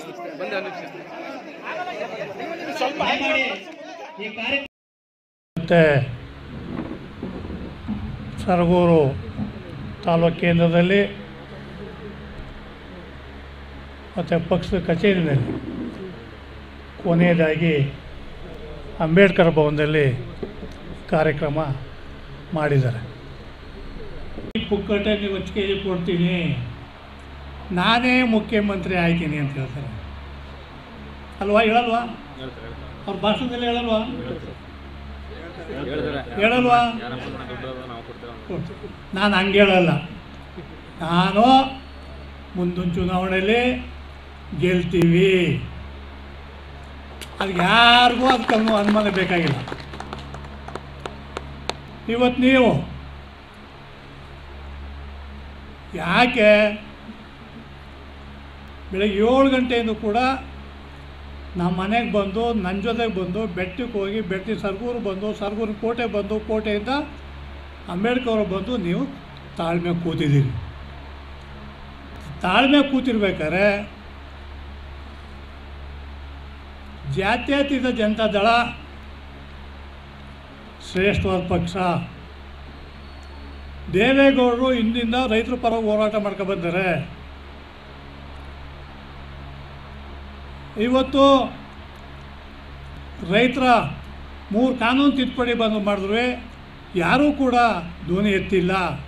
ಬಂದೆ ಒಂದು ನಿಮಿಷ ದಯಮಾಡಿ ಈ ಕಾರ್ಯ ಮತ್ತು ಸರಗೂರು ತಾಲೂಕು ಕೇಂದ್ರದಲ್ಲಿ ಮತ್ತು ಪಕ್ಷದ ಕಚೇರಿನಲ್ಲಿ ಕೊನೆಯದಾಗಿ ಅಂಬೇಡ್ಕರ್ ಭವನದಲ್ಲಿ ಕಾರ್ಯಕ್ರಮ ಮಾಡಿದ್ದಾರೆ ಈ ಪುಕ್ಕಟೆ ನೀವು ಹತ್ತು ಕೆ ಜಿ ಕೊಡ್ತೀನಿ ನಾನೇ ಮುಖ್ಯಮಂತ್ರಿ ಆಯ್ತೀನಿ ಅಂತ ಹೇಳ್ತಾರೆ ಅಲ್ವಾ ಹೇಳಲ್ವಾ ಅವ್ರ ಭಾಷಣದಲ್ಲಿ ಹೇಳಲ್ವಾ ಹೇಳಲ್ವಾ ನಾನು ಹಂಗೆ ಹೇಳಲ್ಲ ನಾನು ಮುಂದಿನ ಚುನಾವಣೆಯಲ್ಲಿ ಗೆಲ್ತೀವಿ ಅದು ಯಾರಿಗೂ ಅದು ಕಮ್ಮಿ ಅನುಮಾನ ಬೇಕಾಗಿಲ್ಲ ಇವತ್ತು ನೀವು ಯಾಕೆ ಬೆಳಗ್ಗೆ ಏಳು ಗಂಟೆಯಿಂದ ಕೂಡ ನಮ್ಮ ಮನೆಗೆ ಬಂದು ನನ್ನ ಜೊತೆಗೆ ಬಂದು ಬೆಟ್ಟಕ್ಕೆ ಹೋಗಿ ಬೆಟ್ಟಿ ಸರ್ಗೂರು ಬಂದು ಸರ್ಗೂರು ಕೋಟೆ ಬಂದು ಕೋಟೆಯಿಂದ ಅಂಬೇಡ್ಕರ್ ಬಂದು ನೀವು ತಾಳ್ಮೆ ಕೂತಿದ್ದೀರಿ ತಾಳ್ಮೆ ಕೂತಿರ್ಬೇಕಾದ್ರೆ ಜಾತ್ಯತೀತ ಜನತಾ ದಳ ಶ್ರೇಷ್ಠವಾದ ಪಕ್ಷ ದೇವೇಗೌಡರು ಹಿಂದಿಂದ ರೈತರ ಪರ ಹೋರಾಟ ಮಾಡ್ಕೊ ಬಂದ್ದಾರೆ ಇವತ್ತು ರೈತರ ಮೂರು ಕಾನೂನು ತಿದ್ದುಪಡಿ ಬಂದು ಮಾಡಿದ್ರು ಯಾರೂ ಕೂಡ ಧ್ವನಿ ಎತ್ತಿಲ್ಲ